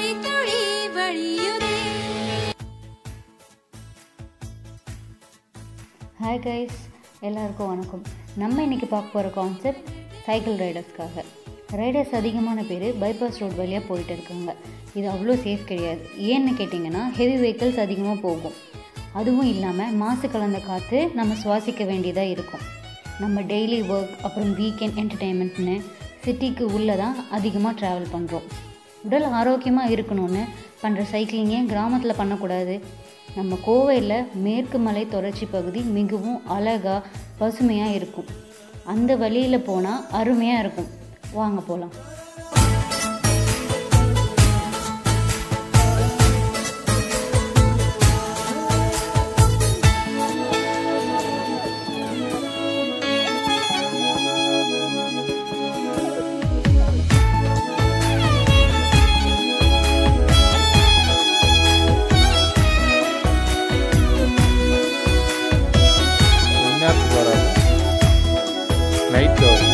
மழைத்துளி வழியுதே hi guys எல்லாருக்கும் வணக்கம் நம்ம இன்றைக்கி பார்க்க போகிற கான்செப்ட் சைக்கிள் ரைடர்ஸ்க்காக ரைடர்ஸ் அதிகமான பேர் பைபாஸ் ரோட் வழியாக போயிட்டு இருக்காங்க இது அவ்வளோ சேஃப் கிடையாது ஏன்னு கேட்டிங்கன்னா ஹெவி வெஹிக்கிள்ஸ் அதிகமாக போகும் அதுவும் இல்லாமல் மாசு கலந்த காற்று நம்ம சுவாசிக்க வேண்டியதாக இருக்கும் நம்ம டெய்லி ஒர்க் அப்புறம் வீக்கெண்ட் என்டர்டெயின்மெண்ட்னு சிட்டிக்கு உள்ளே தான் அதிகமாக ட்ராவல் பண்ணுறோம் உடல் ஆரோக்கியமாக இருக்கணும்னு பண்ணுற சைக்கிளிங்கே கிராமத்தில் பண்ணக்கூடாது நம்ம கோவையில் மேற்கு மலை தொடர்ச்சி பகுதி மிகவும் அழகாக பசுமையாக இருக்கும் அந்த வழியில் போனால் அருமையாக இருக்கும் வாங்க போகலாம் இந்நேரத்துக்கு வராது நைட்டு வரும்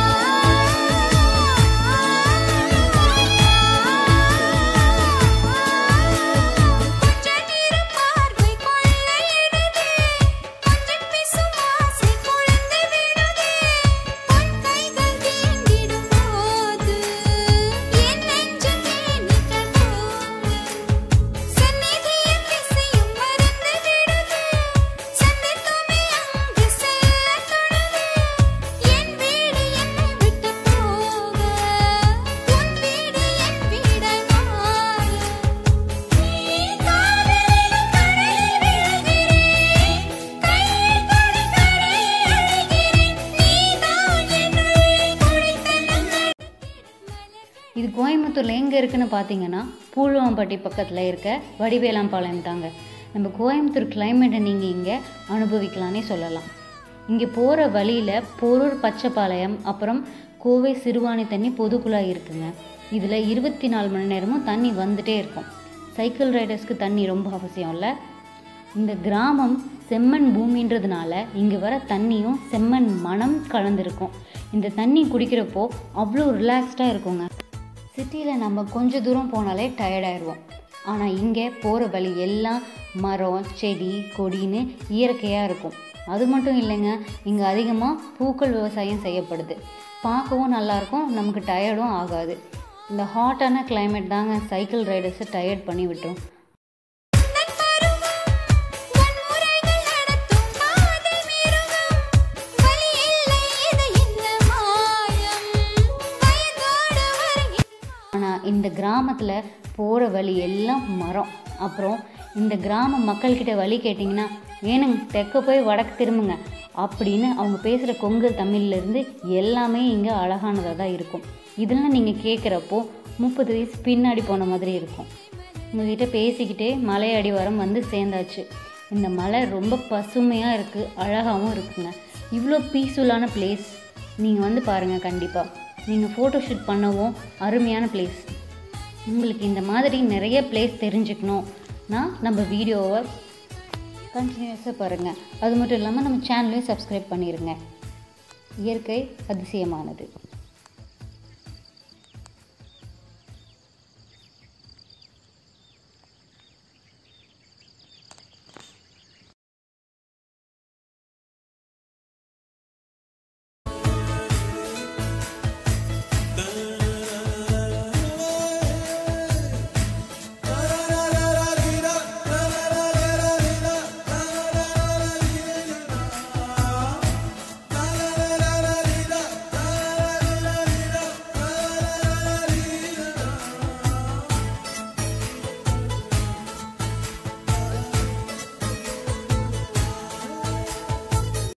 கொஞ்ச நேரம் பார்வை கொள்ளையிடுதே கொஞ்சம் பேசும் ஆசை குழந்தை விடுதே பொன் கைகள் தீண்டிடும் போது என் நெஞ்சம் தேனீக்கள் போல சந்நிதியின் திசையும் மறந்து விடுதே சந்தித்துமே அங்கு செல்ல தொடுதே என் வீடு என்னை விட்டு போக உன் வீடு என் வீடாய் மாற நீ காதலில் கரை விழுகிறேன் கையில் கொடி கரை அழுகிறேன் நீதான் என்னுள்ளே குடித்தனம் இது கோயம்புத்தூரில் எங்கே இருக்குன்னு பார்த்தீங்கன்னா பூழுவாம்பட்டி பக்கத்தில் இருக்க வடிவேலாம்பாளையம் தாங்க நம்ம கோயம்புத்தூர் கிளைமேட்டை நீங்கள் இங்கே அனுபவிக்கலான்னே சொல்லலாம் இங்கே போகிற வழியில் போரூர் பச்சைப்பாளையம் அப்புறம் கோவை சிறுவாணி தண்ணி பொதுக்குழாய் இருக்குங்க இதில் இருபத்தி நாலு மணி நேரமும் தண்ணி வந்துட்டே இருக்கும் சைக்கிள் ரைடர்ஸ்க்கு தண்ணி ரொம்ப அவசியம் இல்லை இந்த கிராமம் செம்மண் பூமின்றதுனால இங்கே வர தண்ணியும் செம்மண் மனம் கலந்துருக்கும் இந்த தண்ணி குடிக்கிறப்போ அவ்வளோ ரிலாக்ஸ்டாக இருக்குங்க சிட்டியில் நம்ம கொஞ்ச தூரம் போனாலே டயர்டாயிடுவோம் ஆனால் இங்கே போகிற வழி எல்லாம் மரம் செடி கொடின்னு இயற்கையாக இருக்கும் அது மட்டும் இல்லைங்க இங்கே அதிகமாக பூக்கள் விவசாயம் செய்யப்படுது பார்க்கவும் நல்லாயிருக்கும் நமக்கு டயர்டும் ஆகாது இந்த ஹாட்டான climate தாங்க சைக்கிள் ரைடர்ஸை டயர்ட் பண்ணி விட்டுரும் வன்முறைகள் நடத்தும் காதல் மிருகம் வலி இல்லை இது என்ன மாயம் வயதோடு வருகின்ற ஆனால் இந்த கிராமத்தில் போகிற வழி எல்லாம் மரம் அப்புறம் இந்த கிராம மக்கள்கிட்ட வழி கேட்டிங்கன்னா ஏனுங்க தெற்க போய் வடக்கு திரும்புங்க அப்படின்னு அவங்க பேசுகிற கொங்கல் தமிழ்லேருந்து எல்லாமே இங்கே அழகானதாக தான் இருக்கும் இதெல்லாம் நீங்கள் கேட்குறப்போ முப்பது வயசு பின்னாடி போன மாதிரி இருக்கும் உங்ககிட்ட பேசிக்கிட்டே மலை அடிவாரம் வந்து சேர்ந்தாச்சு இந்த மலை ரொம்ப பசுமையாக இருக்குது அழகாகவும் இருக்குங்க இவ்வளோ பீஸ்ஃபுல்லான பிளேஸ் நீங்கள் வந்து பாருங்கள் கண்டிப்பாக நீங்கள் ஃபோட்டோ ஷூட் பண்ணவும் அருமையான பிளேஸ் உங்களுக்கு இந்த மாதிரி நிறைய பிளேஸ் தெரிஞ்சுக்கணும்னா நம்ம வீடியோவை கண்டினியூஸாக பாருங்கள் அது மட்டும் இல்லாமல் நம்ம சேனலையும் சப்ஸ்கிரைப் பண்ணிடுங்க இயற்கை அதிசயமானது